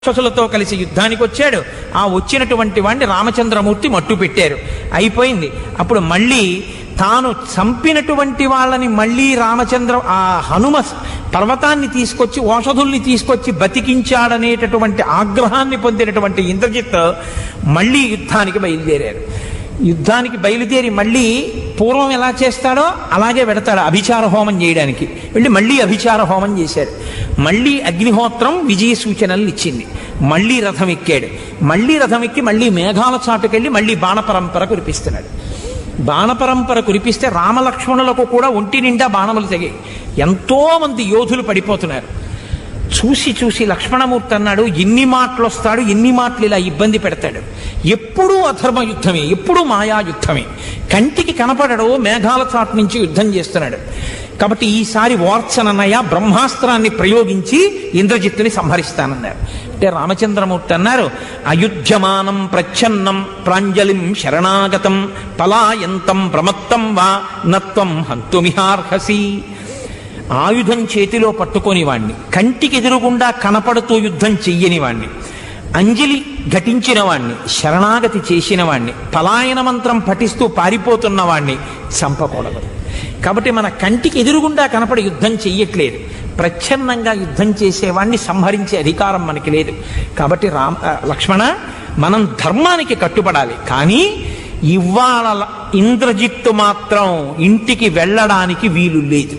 రాక్షసులతో కలిసి యుద్ధానికి వచ్చాడు ఆ వచ్చినటువంటి వాడిని రామచంద్రమూర్తి మట్టు పెట్టారు అయిపోయింది అప్పుడు మళ్ళీ తాను చంపినటువంటి వాళ్ళని మళ్ళీ రామచంద్ర ఆ హనుమ పర్వతాన్ని తీసుకొచ్చి ఓషధుల్ని తీసుకొచ్చి బతికించాడనేటటువంటి ఆగ్రహాన్ని పొందినటువంటి ఇంద్రజిత్ మళ్ళీ యుద్ధానికి బయలుదేరారు యుద్ధానికి బయలుదేరి మళ్ళీ పూర్వం ఎలా చేస్తాడో అలాగే పెడతాడు అభిచార హోమం చేయడానికి వెళ్ళి మళ్ళీ అభిచార హోమం చేశాడు మళ్ళీ అగ్నిహోత్రం విజయ సూచనలు ఇచ్చింది మళ్ళీ రథం ఎక్కాడు మళ్ళీ రథం ఎక్కి మళ్ళీ మేఘాల చాటుకెళ్ళి మళ్ళీ బాణపరంపర కురిపిస్తున్నాడు బాణపరంపర కురిపిస్తే రామలక్ష్మణులకు కూడా ఒంటి నిండా బాణములు తెగాయి ఎంతో మంది యోధులు పడిపోతున్నారు చూసి చూసి లక్ష్మణమూర్తి అన్నాడు ఎన్ని మాటలు వస్తాడు ఎన్ని మాటలు ఇలా ఇబ్బంది పెడతాడు ఎప్పుడూ అధర్మ యుద్ధమే ఎప్పుడూ మాయా యుద్ధమే కంటికి కనపడడు మేఘాల చాటు నుంచి యుద్ధం చేస్తున్నాడు కాబట్టి ఈసారి వార్చనన్నయ్య బ్రహ్మాస్త్రాన్ని ప్రయోగించి ఇంద్రజిత్తుని సంహరిస్తానన్నారు అంటే రామచంద్రమూర్తి అన్నారు అయుధ్యమానం ప్రచ్ఛన్నం ప్రాంజలిం శరణాగతం పలాయంతం ప్రమత్తం వా నత్వం హంతుమిహార్హసి ఆయుధం చేతిలో పట్టుకొని వాణ్ణి కంటికి ఎదురుగుండా కనపడుతూ యుద్ధం చెయ్యని వాణ్ణి అంజలి ఘటించిన వాణ్ణి శరణాగతి చేసిన వాణ్ణి పలాయన మంత్రం పఠిస్తూ పారిపోతున్న వాణ్ణి చంపకూడదు కాబట్టి మన కంటికి ఎదురుగుండా కనపడి యుద్ధం చెయ్యట్లేదు ప్రచ్ఛన్నంగా యుద్ధం చేసేవాణ్ణి సంహరించే అధికారం మనకి లేదు కాబట్టి రామ ఆ, లక్ష్మణ మనం ధర్మానికి కట్టుబడాలి కానీ ఇవాళ ఇంద్రజిత్తు మాత్రం ఇంటికి వెళ్ళడానికి వీలు లేదు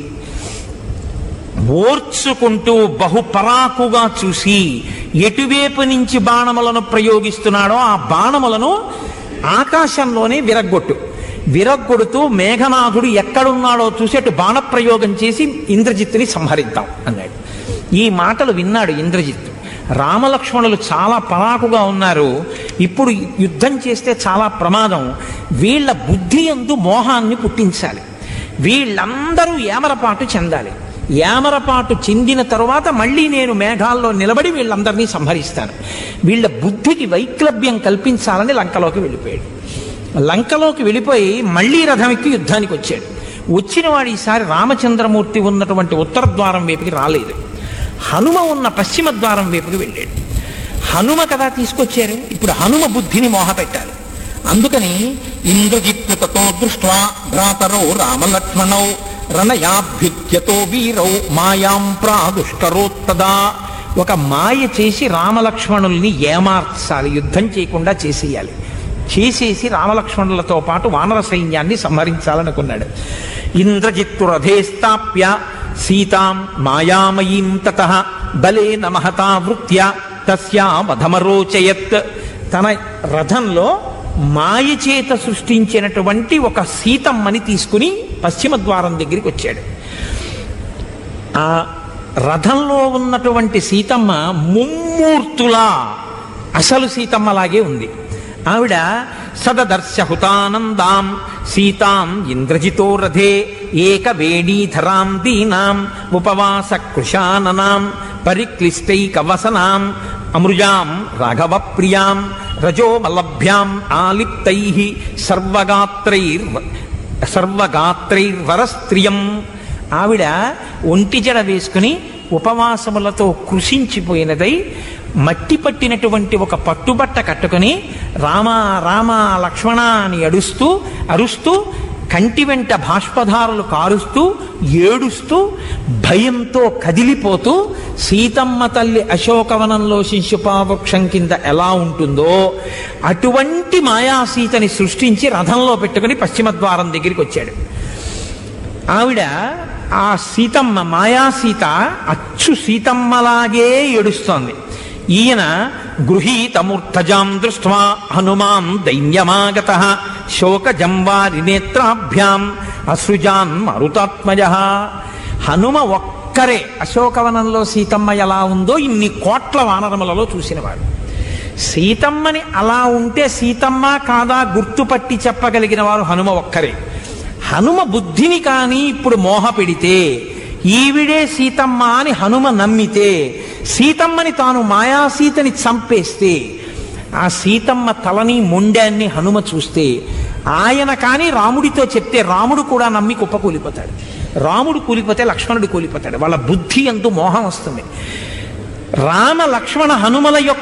ఓర్చుకుంటూ బహుపరాకుగా చూసి ఎటువైపు నుంచి బాణములను ప్రయోగిస్తున్నాడో ఆ బాణములను ఆకాశంలోనే విరగ్గొట్టు విరగ్గొడుతూ మేఘనాథుడు ఎక్కడున్నాడో చూసి అటు బాణప్రయోగం చేసి ఇంద్రజిత్తుని సంహరిద్దాం అన్నాడు ఈ మాటలు విన్నాడు ఇంద్రజిత్తు రామలక్ష్మణులు చాలా పరాకుగా ఉన్నారు ఇప్పుడు యుద్ధం చేస్తే చాలా ప్రమాదం వీళ్ళ బుద్ధి ఎందు మోహాన్ని పుట్టించాలి వీళ్ళందరూ ఏమరపాటు చెందాలి ఏమరపాటు చెందిన తరువాత మళ్ళీ నేను మేఘాల్లో నిలబడి వీళ్ళందరినీ సంహరిస్తాను వీళ్ళ బుద్ధికి వైక్లభ్యం కల్పించాలని లంకలోకి వెళ్ళిపోయాడు లంకలోకి వెళ్ళిపోయి మళ్ళీ రథం ఎక్కి యుద్ధానికి వచ్చాడు వచ్చిన వాడు ఈసారి రామచంద్రమూర్తి ఉన్నటువంటి ఉత్తర ద్వారం వైపుకి రాలేదు హనుమ ఉన్న పశ్చిమ ద్వారం వైపుకి వెళ్ళాడు హనుమ కదా తీసుకొచ్చారు ఇప్పుడు హనుమ బుద్ధిని మోహపెట్టాలి అందుకని ఇంద్రజిత్తుతో దృష్ట్వా భ్రాతరో రామలక్ష్మణౌ రణయాభ్యుత్యతో వీరౌ మాయాం ప్రాదుష్కరోత్తదా ఒక మాయ చేసి రామలక్ష్మణుల్ని ఏమార్చాలి యుద్ధం చేయకుండా చేసేయాలి చేసేసి రామలక్ష్మణులతో పాటు వానర సైన్యాన్ని సంహరించాలనుకున్నాడు ఇంద్రజిత్తు రథే స్థాప్య సీతాం మాయామయీం తత బలేన మహతా వృత్య తస్యా వధమరోచయత్ తన రథంలో మాయ చేత సృష్టించినటువంటి ఒక సీతమ్మని తీసుకుని పశ్చిమ ద్వారం దగ్గరికి వచ్చాడు ఆ రథంలో ఉన్నటువంటి సీతమ్మ ముమ్మూర్తులా అసలు సీతమ్మలాగే ఉంది ఆవిడ సదదర్శ హుతానందాం సీతాం ఇంద్రజితో రథే ఏక వేణీధరాం దీనాం ఉపవాస కృశాననాం పరిక్లిష్టైకవసనాం అమృజాం రాఘవ ప్రియాం రజోమలభ్యాం ఆలిప్తై సర్వగాత్రైర్ సర్వగాత్రైర్వరస్త్రియం ఆవిడ ఒంటి జడ వేసుకుని ఉపవాసములతో కృషించిపోయినదై మట్టి పట్టినటువంటి ఒక పట్టుబట్ట కట్టుకుని రామ రామ లక్ష్మణ అని అడుస్తూ అరుస్తూ కంటి వెంట బాష్పధారులు కారుస్తూ ఏడుస్తూ భయంతో కదిలిపోతూ సీతమ్మ తల్లి అశోకవనంలో శిశుపావృక్షం కింద ఎలా ఉంటుందో అటువంటి మాయా సీతని సృష్టించి రథంలో పెట్టుకుని పశ్చిమ ద్వారం దగ్గరికి వచ్చాడు ఆవిడ ఆ సీతమ్మ మాయా సీత అచ్చు సీతమ్మలాగే ఏడుస్తోంది ఈయన గృహీతమూర్ధజాం దృష్ట్వా హనుమాన్ దైన్యమాగత శోకజం వారి నేత్రాభ్యాం అసృజాన్ మరుతాత్మజ హనుమ ఒక్కరే అశోకవనంలో సీతమ్మ ఎలా ఉందో ఇన్ని కోట్ల వానరములలో చూసినవాడు సీతమ్మని అలా ఉంటే సీతమ్మ కాదా గుర్తుపట్టి చెప్పగలిగిన వారు హనుమ ఒక్కరే హనుమ బుద్ధిని కానీ ఇప్పుడు మోహ పెడితే ఈవిడే సీతమ్మ అని హనుమ నమ్మితే సీతమ్మని తాను మాయాసీతని చంపేస్తే ఆ సీతమ్మ తలని మొండాన్ని హనుమ చూస్తే ఆయన కానీ రాముడితో చెప్తే రాముడు కూడా నమ్మి కుప్పకూలిపోతాడు రాముడు కూలిపోతే లక్ష్మణుడు కూలిపోతాడు వాళ్ళ బుద్ధి ఎందు మోహం వస్తుంది రామ లక్ష్మణ హనుమల యొక్క